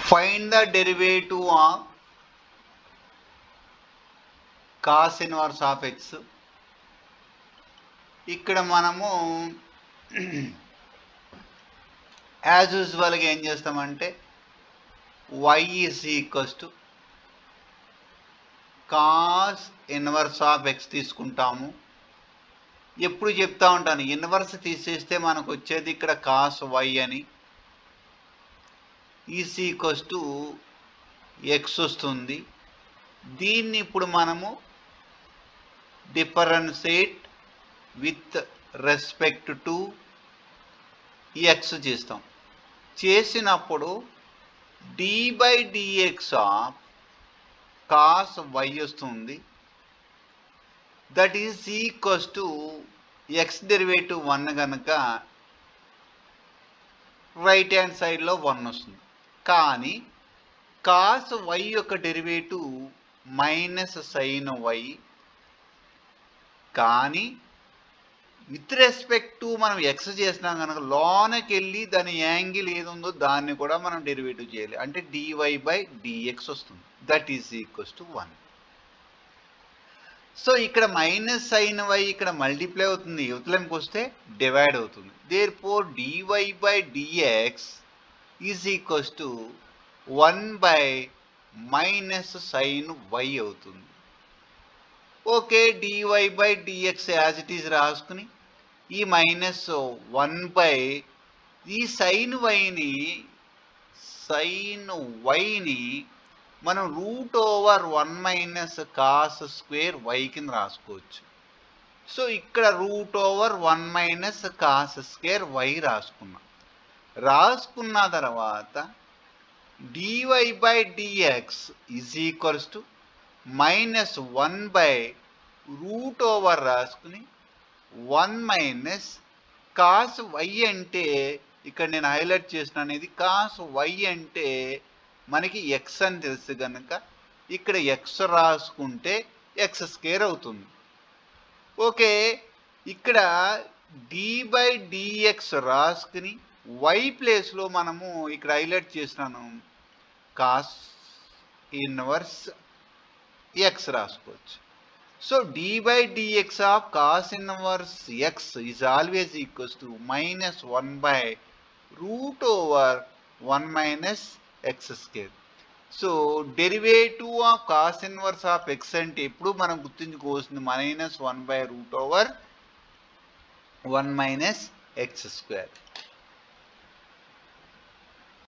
find the derivative of cos inverse of x ఇక్కడ మనము as యూజువల్గా ఏం చేస్తామంటే y is equals to cos inverse of x తీసుకుంటాము ఎప్పుడు చెప్తా ఉంటాను ఇన్వర్స్ తీసేస్తే మనకు వచ్చేది ఇక్కడ కాస్ వై అని ఈజ్ ఈక్వల్స్ టు ఎక్స్ వస్తుంది దీన్ని ఇప్పుడు మనము differentiate with respect to x చేస్తాం చేసినప్పుడు d by dx of cos y వస్తుంది that is equals to x derivative one కనుక రైట్ హ్యాండ్ సైడ్లో వన్ వస్తుంది కానీ కాస్ వై యొక్క డెరివేటివ్ మైనస్ సైన్ వై కానీ విత్ రెస్పెక్ట్ టు మనం ఎక్స్ చేసినాం కనుక లోనకి వెళ్ళి దాని యాంగిల్ ఏది ఉందో దాన్ని కూడా మనం డెరివేటివ్ చేయాలి అంటే డివై బై డిఎక్స్ వస్తుంది that is equals to one so ఇక్కడ మైనస్ సైన్ వై ఇక్కడ మల్టిప్లై అవుతుంది యువతలంకి వస్తే డివైడ్ అవుతుంది therefore d y by d x is equals to one by minus sine y అవుతుంది okay d y by d x as it is రాసుకుని ఈ minus one by ఈ సైన్ వైని సైన్ వైని మనం root over one minus cos square y కింద రాసుకోవచ్చు so ఇక్కడ root over one minus cos square y రాసుకున్నాం రాసుకున్న తర్వాత d y by d x is equals to minus one by root over రాసుకుని వన్ మైనస్ కాస్ వై అంటే ఇక్కడ నేను హైలైట్ చేసిన అనేది కాస్ వై అంటే మనకి ఎక్స్ అని తెలుసు కనుక ఇక్కడ ఎక్స్ రాసుకుంటే ఎక్స్ స్కేర్ అవుతుంది ఓకే ఇక్కడ డి బై డిఎక్స్ రాసుకుని వై ప్లేస్లో మనము ఇక్కడ హైలైట్ చేసినాను కాస్ ఇన్వర్స్ ఎక్స్ రాసుకోవచ్చు so d by dx of cos inverse x is always equals to minus one by root over one minus x square so derivative of cos inverse of x అంటే ఎప్పుడు మనం గుర్తుంచుకోవాల్సింది minus one by root over one minus x square